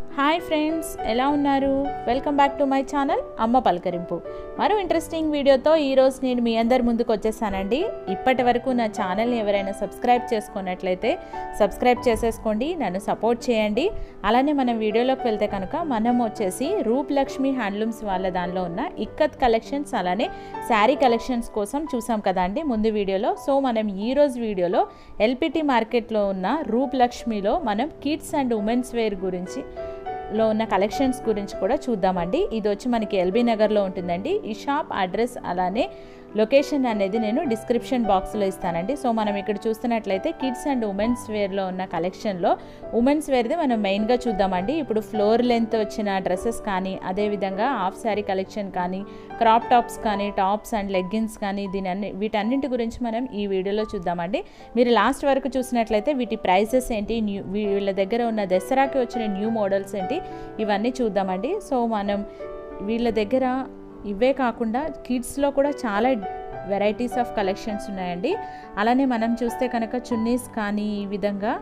hi friends ఎలా ఉన్నారు welcome back to my channel అమ్మ పలకరింపు మరో ఇంట్రెస్టింగ్ వీడియోతో ఈరోజు నేను మీ అందరి ముందుకు వచ్చేసానండి ఇప్పటి వరకు నా ఛానల్ని ఎవరైనా సబ్స్క్రైబ్ చేసుకున్నట్లయితే సబ్స్క్రైబ్ చేసేసుకోండి నన్ను సపోర్ట్ చేయండి అలానే మనం వీడియోలోకి వెళ్తే కనుక మనం వచ్చేసి రూప్ లక్ష్మి హ్యాండ్లూమ్స్ వాళ్ళ దానిలో ఉన్న ఇక్కత్ కలెక్షన్స్ అలానే శారీ కలెక్షన్స్ కోసం చూసాం కదా అండి ముందు వీడియోలో సో మనం ఈ రోజు వీడియోలో ఎల్పిటి మార్కెట్లో ఉన్న రూప్ లక్ష్మిలో మనం కిడ్స్ అండ్ ఉమెన్స్ వేర్ గురించి లో ఉన్న కలెక్షన్స్ గురించి కూడా చూద్దామండి ఇది వచ్చి మనకి ఎల్బీ నగర్లో ఉంటుందండి ఈ షాప్ అడ్రస్ అలానే లొకేషన్ అనేది నేను డిస్క్రిప్షన్ బాక్స్లో ఇస్తానండి సో మనం ఇక్కడ చూస్తున్నట్లయితే కిడ్స్ అండ్ ఉమెన్స్ వేర్లో ఉన్న కలెక్షన్లో ఉమెన్స్ వేర్ది మనం మెయిన్గా చూద్దామండి ఇప్పుడు ఫ్లోర్ లెంత్ వచ్చిన డ్రెస్సెస్ కానీ అదేవిధంగా హాఫ్ శారీ కలెక్షన్ కానీ క్రాప్ టాప్స్ కానీ టాప్స్ అండ్ లెగ్గిన్స్ కానీ దీని అన్ని వీటన్నింటి గురించి మనం ఈ వీడియోలో చూద్దామండి మీరు లాస్ట్ వరకు చూసినట్లయితే వీటి ప్రైసెస్ ఏంటి న్యూ వీళ్ళ దగ్గర ఉన్న దసరాకి వచ్చిన న్యూ మోడల్స్ ఏంటి ఇవన్నీ చూద్దామండి సో మనం వీళ్ళ దగ్గర ఇవే కాకుండా కిడ్స్లో కూడా చాలా వెరైటీస్ ఆఫ్ కలెక్షన్స్ ఉన్నాయండి అలానే మనం చూస్తే కనుక చున్నీస్ కానీ ఈ విధంగా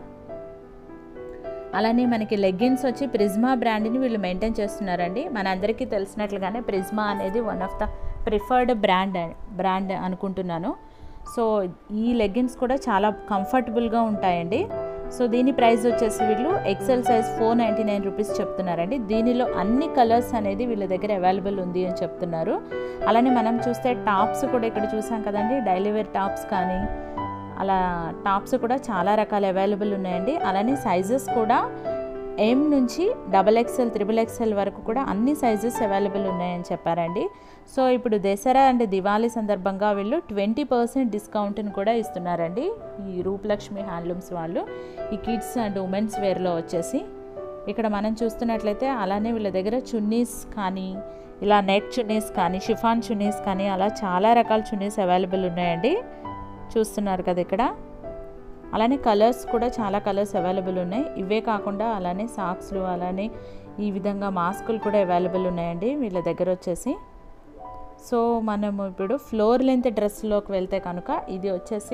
అలానే మనకి లెగ్గిన్స్ వచ్చి ప్రిజ్మా బ్రాండ్ని వీళ్ళు మెయింటైన్ చేస్తున్నారండి మనందరికీ తెలిసినట్లుగానే ప్రిజ్మా అనేది one of the preferred brand brand అనుకుంటున్నాను సో ఈ లెగ్గిన్స్ కూడా చాలా కంఫర్టబుల్గా ఉంటాయండి సో దీని ప్రైస్ వచ్చేసి వీళ్ళు XL size four ninety nine rupees చెప్తున్నారండి దీనిలో అన్ని కలర్స్ అనేది వీళ్ళ దగ్గర అవైలబుల్ ఉంది అని చెప్తున్నారు అలానే మనం చూస్తే టాప్స్ కూడా ఇక్కడ చూసాం కదండి డైలీ వేర్ టాప్స్ కానీ అలా టాప్స్ కూడా చాలా రకాల అవైలబుల్ ఉన్నాయండి అలానే సైజెస్ కూడా ఎం నుంచి డబల్ ఎక్స్ఎల్ త్రిబుల్ ఎక్స్ఎల్ వరకు కూడా అన్ని సైజెస్ అవైలబుల్ ఉన్నాయని చెప్పారండి సో ఇప్పుడు దసరా అండ్ దివాళీ సందర్భంగా వీళ్ళు ట్వంటీ పర్సెంట్ డిస్కౌంట్ని కూడా ఇస్తున్నారండి ఈ రూపలక్ష్మి హ్యాండ్లూమ్స్ వాళ్ళు ఈ కిడ్స్ అండ్ ఉమెన్స్ వేర్లో వచ్చేసి ఇక్కడ మనం చూస్తున్నట్లయితే అలానే వీళ్ళ దగ్గర చున్నీస్ కానీ ఇలా నెట్ చున్నీస్ కానీ షిఫాన్ చున్నీస్ కానీ అలా చాలా రకాల చున్నీస్ అవైలబుల్ ఉన్నాయండి చూస్తున్నారు కదా ఇక్కడ అలానే కలర్స్ కూడా చాలా కలర్స్ అవైలబుల్ ఉన్నాయి ఇవే కాకుండా అలానే సాక్స్లు అలానే ఈ విధంగా మాస్కులు కూడా అవైలబుల్ ఉన్నాయండి వీళ్ళ దగ్గర వచ్చేసి సో మనము ఇప్పుడు ఫ్లోర్ లెంత్ డ్రెస్లోకి వెళ్తే కనుక ఇది వచ్చేసి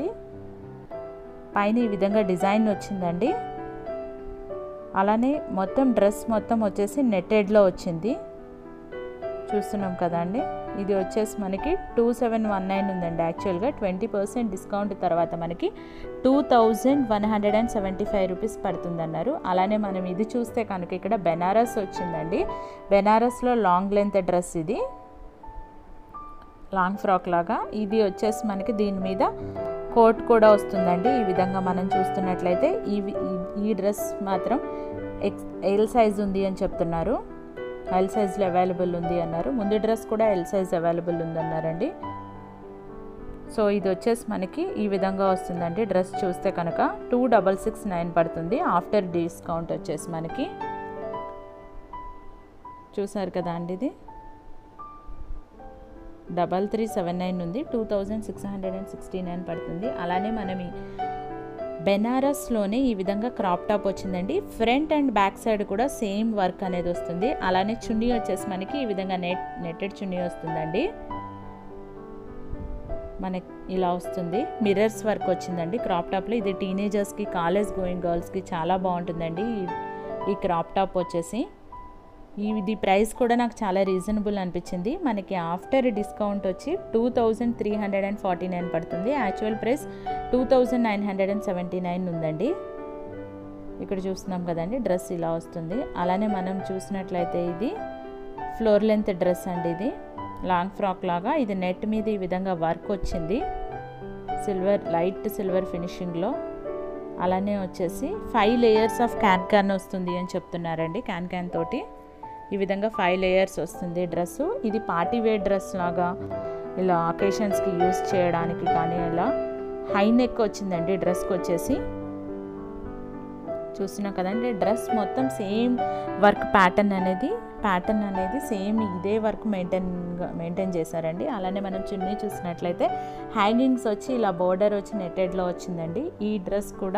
పైన ఈ విధంగా డిజైన్ వచ్చిందండి అలానే మొత్తం డ్రెస్ మొత్తం వచ్చేసి నెట్టెడ్లో వచ్చింది చూస్తున్నాం కదండి ఇది వచ్చేసి మనకి టూ సెవెన్ వన్ నైన్ ఉందండి యాక్చువల్గా ట్వంటీ పర్సెంట్ డిస్కౌంట్ తర్వాత మనకి two thousand one hundred and seventy five rupees పడుతుందన్నారు అలానే మనం ఇది చూస్తే కనుక ఇక్కడ బెనారస్ వచ్చిందండి బెనారస్లో లాంగ్ లెంత్ డ్రెస్ ఇది లాంగ్ ఫ్రాక్ లాగా ఇది వచ్చేసి మనకి దీని మీద కోట్ కూడా వస్తుందండి ఈ విధంగా మనం చూస్తున్నట్లయితే ఈ ఈ డ్రెస్ మాత్రం ఎక్స్ ఎల్ సైజ్ ఉంది అని చెప్తున్నారు ఎల్ సైజ్లో అవైలబుల్ ఉంది అన్నారు ముందు డ్రెస్ కూడా ఎల్ సైజ్ అవైలబుల్ ఉంది అన్నారండి సో ఇది వచ్చేసి మనకి ఈ విధంగా వస్తుందండి డ్రెస్ చూస్తే కనుక టూ డబల్ సిక్స్ నైన్ పడుతుంది ఆఫ్టర్ డిస్కౌంట్ వచ్చేసి మనకి చూసారు కదా అండి ఇది డబల్ త్రీ సెవెన్ నైన్ ఉంది two thousand six hundred and sixty nine పడుతుంది అలానే మనం ఈ బెనారస్లోనే ఈ విధంగా క్రాప్ టాప్ వచ్చిందండి ఫ్రంట్ అండ్ బ్యాక్ సైడ్ కూడా సేమ్ వర్క్ అనేది వస్తుంది అలానే చున్నీ వచ్చేసి మనకి ఈ విధంగా నెట్ నెట్టెడ్ చున్నీ వస్తుందండి మనకి ఇలా వస్తుంది మిర్రర్స్ వర్క్ వచ్చిందండి క్రాప్ టాప్లో ఇది టీనేజర్స్కి కాలేజ్ గోయింగ్ గర్ల్స్కి చాలా బాగుంటుందండి ఈ క్రాప్ టాప్ వచ్చేసి ఇది ప్రైస్ కూడా నాకు చాలా రీజనబుల్ అనిపించింది మనకి ఆఫ్టర్ డిస్కౌంట్ వచ్చి two thousand three hundred and forty nine పడుతుంది actual price two thousand nine hundred and seventy nine ఉందండి ఇక్కడ చూస్తున్నాం కదండి డ్రెస్ ఇలా వస్తుంది అలానే మనం చూసినట్లయితే ఇది ఫ్లోర్ లెంత్ డ్రెస్ అండి ఇది లాంగ్ ఫ్రాక్ లాగా ఇది నెట్ మీద ఈ విధంగా వర్క్ వచ్చింది సిల్వర్ లైట్ సిల్వర్ ఫినిషింగ్లో అలానే వచ్చేసి five layers of can can వస్తుంది అని చెప్తున్నారండి క్యాన్ క్యాన్ తోటి ఈ విధంగా ఫైవ్ లేయర్స్ వస్తుంది డ్రెస్సు ఇది పార్టీ వేర్ డ్రెస్ లాగా ఇలా అకేషన్స్కి యూస్ చేయడానికి కానీ ఇలా హై నెక్ వచ్చిందండి డ్రెస్కి వచ్చేసి చూస్తున్నాం కదండి డ్రెస్ మొత్తం సేమ్ వర్క్ ప్యాటర్న్ అనేది ప్యాటర్న్ అనేది సేమ్ ఇదే వర్క్ మెయింటైన్ మెయింటైన్ చేశారండి అలానే మనం చున్నీ చూసినట్లయితే హ్యాంగింగ్స్ వచ్చి ఇలా బోర్డర్ వచ్చి నెట్టెడ్లో వచ్చిందండి ఈ డ్రెస్ కూడా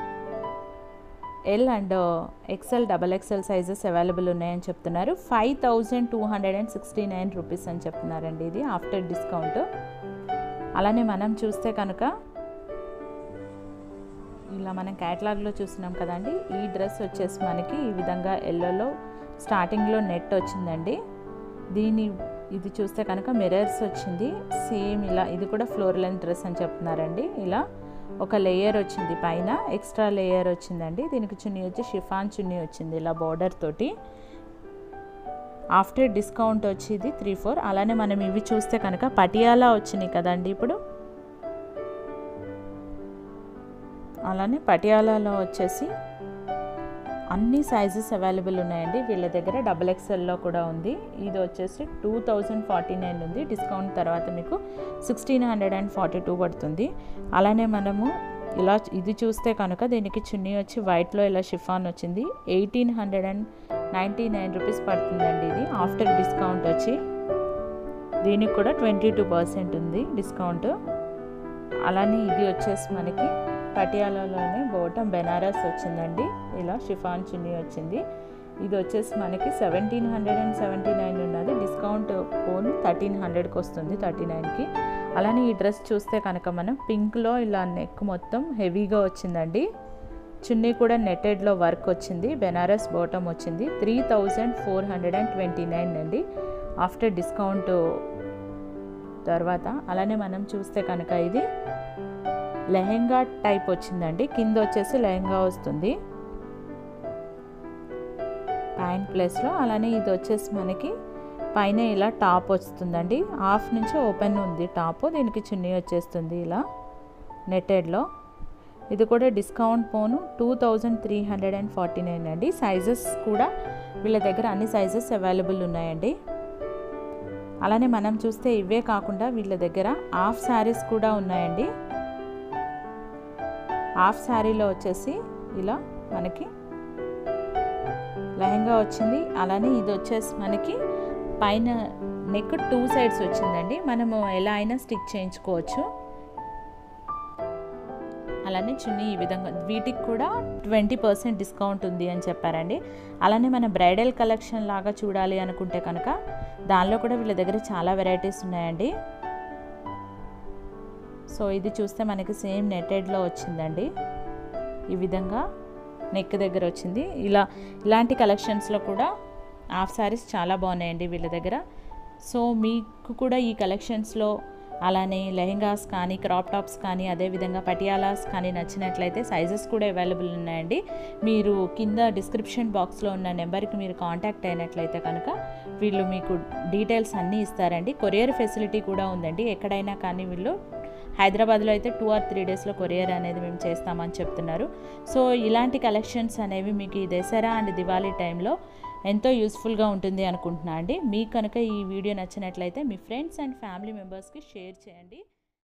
L and XL double XL sizes available ఉన్నాయని చెప్తున్నారు five thousand two hundred and sixty nine rupees అని చెప్తున్నారండి ఇది ఆఫ్టర్ డిస్కౌంట్ అలానే మనం చూస్తే కనుక ఇలా మనం క్యాటలాగ్లో చూస్తున్నాం కదండి ఈ డ్రెస్ వచ్చేసి మనకి ఈ విధంగా ఎల్లోలో స్టార్టింగ్లో నెట్ వచ్చిందండి దీని ఇది చూస్తే కనుక మిరర్స్ వచ్చింది సేమ్ ఇలా ఇది కూడా ఫ్లోర్ లెంత్ డ్రెస్ అని చెప్తున్నారండి ఇలా ఒక లేయర్ వచ్చింది పైన ఎక్స్ట్రా లేయర్ వచ్చిందండి దీనికి చున్నీ వచ్చి షిఫాన్ చున్నీ వచ్చింది ఇలా బార్డర్ తోటి ఆఫ్టర్ డిస్కౌంట్ వచ్చి ఇది త్రీ ఫోర్ అలానే మనం ఇవి చూస్తే కనుక పటియాలా వచ్చినాయి కదండి ఇప్పుడు అలానే పటియాలాలో వచ్చేసి అన్ని సైజెస్ అవైలబుల్ ఉన్నాయండి వీళ్ళ దగ్గర డబుల్ ఎక్స్ఎల్లో కూడా ఉంది ఇది వచ్చేసి టూ థౌజండ్ ఫార్టీ నైన్ ఉంది డిస్కౌంట్ తర్వాత మీకు sixteen hundred and forty two పడుతుంది అలానే మనము ఇలా ఇది చూస్తే కనుక దీనికి చున్నీ వచ్చి వైట్లో ఇలా షిఫాన్ వచ్చింది eighteen hundred and ninety nine rupees పడుతుందండి ఇది ఆఫ్టర్ డిస్కౌంట్ వచ్చి దీనికి కూడా ట్వంటీ టూ పర్సెంట్ ఉంది డిస్కౌంట్ అలానే ఇది వచ్చేసి మనకి పటియాలాలోనే బోటం బెనారస్ వచ్చిందండి ఇలా షిఫాన్ చున్నీ వచ్చింది ఇది వచ్చేసి మనకి seventeen hundred and seventy nine ఉన్నది డిస్కౌంట్ పోను థర్టీన్ హండ్రెడ్కి వస్తుంది థర్టీ నైన్కి అలానే ఈ డ్రెస్ చూస్తే కనుక మనం పింక్లో ఇలా నెక్ మొత్తం హెవీగా వచ్చిందండి చున్నీ కూడా నెట్టెడ్లో వర్క్ వచ్చింది బెనారస్ బాటమ్ వచ్చింది three thousand four hundred and twenty nine అండి ఆఫ్టర్ డిస్కౌంట్ తర్వాత అలానే మనం చూస్తే కనుక ఇది లెహెంగా టైప్ వచ్చిందండి కింద వచ్చేసి లెహెంగా వస్తుంది ప్యాంట్ ప్లేస్లో అలానే ఇది వచ్చేసి మనకి పైన ఇలా టాప్ వస్తుందండి హాఫ్ నుంచి ఓపెన్ ఉంది టాప్ దీనికి చున్నీ వచ్చేస్తుంది ఇలా నెట్టెడ్లో ఇది కూడా డిస్కౌంట్ పోను two thousand three hundred and forty nine అండి సైజెస్ కూడా వీళ్ళ దగ్గర అన్ని సైజెస్ అవైలబుల్ ఉన్నాయండి అలానే మనం చూస్తే ఇవే కాకుండా వీళ్ళ దగ్గర హాఫ్ శారీస్ కూడా ఉన్నాయండి హాఫ్ శారీలో వచ్చేసి ఇలా మనకి లెహంగా వచ్చింది అలానే ఇది వచ్చేసి మనకి పైన నెక్ టూ సైడ్స్ వచ్చిందండి మనము ఎలా అయినా స్టిక్ చేయించుకోవచ్చు అలానే చున్నీ ఈ విధంగా వీటికి కూడా ట్వంటీ పర్సెంట్ డిస్కౌంట్ ఉంది అని చెప్పారండి అలానే మన బ్రైడల్ కలెక్షన్ లాగా చూడాలి అనుకుంటే కనుక దానిలో కూడా వీళ్ళ దగ్గర చాలా వెరైటీస్ ఉన్నాయండి సో ఇది చూస్తే మనకి సేమ్ నెట్టెడ్లో వచ్చిందండి ఈ విధంగా నెక్ దగ్గర వచ్చింది ఇలా ఇలాంటి కలెక్షన్స్లో కూడా హాఫ్ శారీస్ చాలా బాగున్నాయండి వీళ్ళ దగ్గర సో మీకు కూడా ఈ కలెక్షన్స్లో అలానే లెహెంగాస్ కానీ క్రాప్ టాప్స్ కానీ అదేవిధంగా పటియాలాస్ కానీ నచ్చినట్లయితే సైజెస్ కూడా అవైలబుల్ ఉన్నాయండి మీరు కింద డిస్క్రిప్షన్ బాక్స్లో ఉన్న నెంబర్కి మీరు కాంటాక్ట్ అయినట్లయితే కనుక వీళ్ళు మీకు డీటెయిల్స్ అన్నీ ఇస్తారండి కొరియర్ ఫెసిలిటీ కూడా ఉందండి ఎక్కడైనా కానీ వీళ్ళు హైదరాబాద్లో అయితే టూ ఆర్ త్రీ డేస్లో కొరియర్ అనేది మేము చేస్తామని చెప్తున్నారు సో ఇలాంటి కలెక్షన్స్ అనేవి మీకు ఈ దసరా అండ్ దివాళీ టైంలో ఎంతో యూస్ఫుల్గా ఉంటుంది అనుకుంటున్నా అండి మీకు కనుక ఈ వీడియో నచ్చినట్లయితే మీ ఫ్రెండ్స్ అండ్ ఫ్యామిలీ మెంబర్స్కి షేర్ చేయండి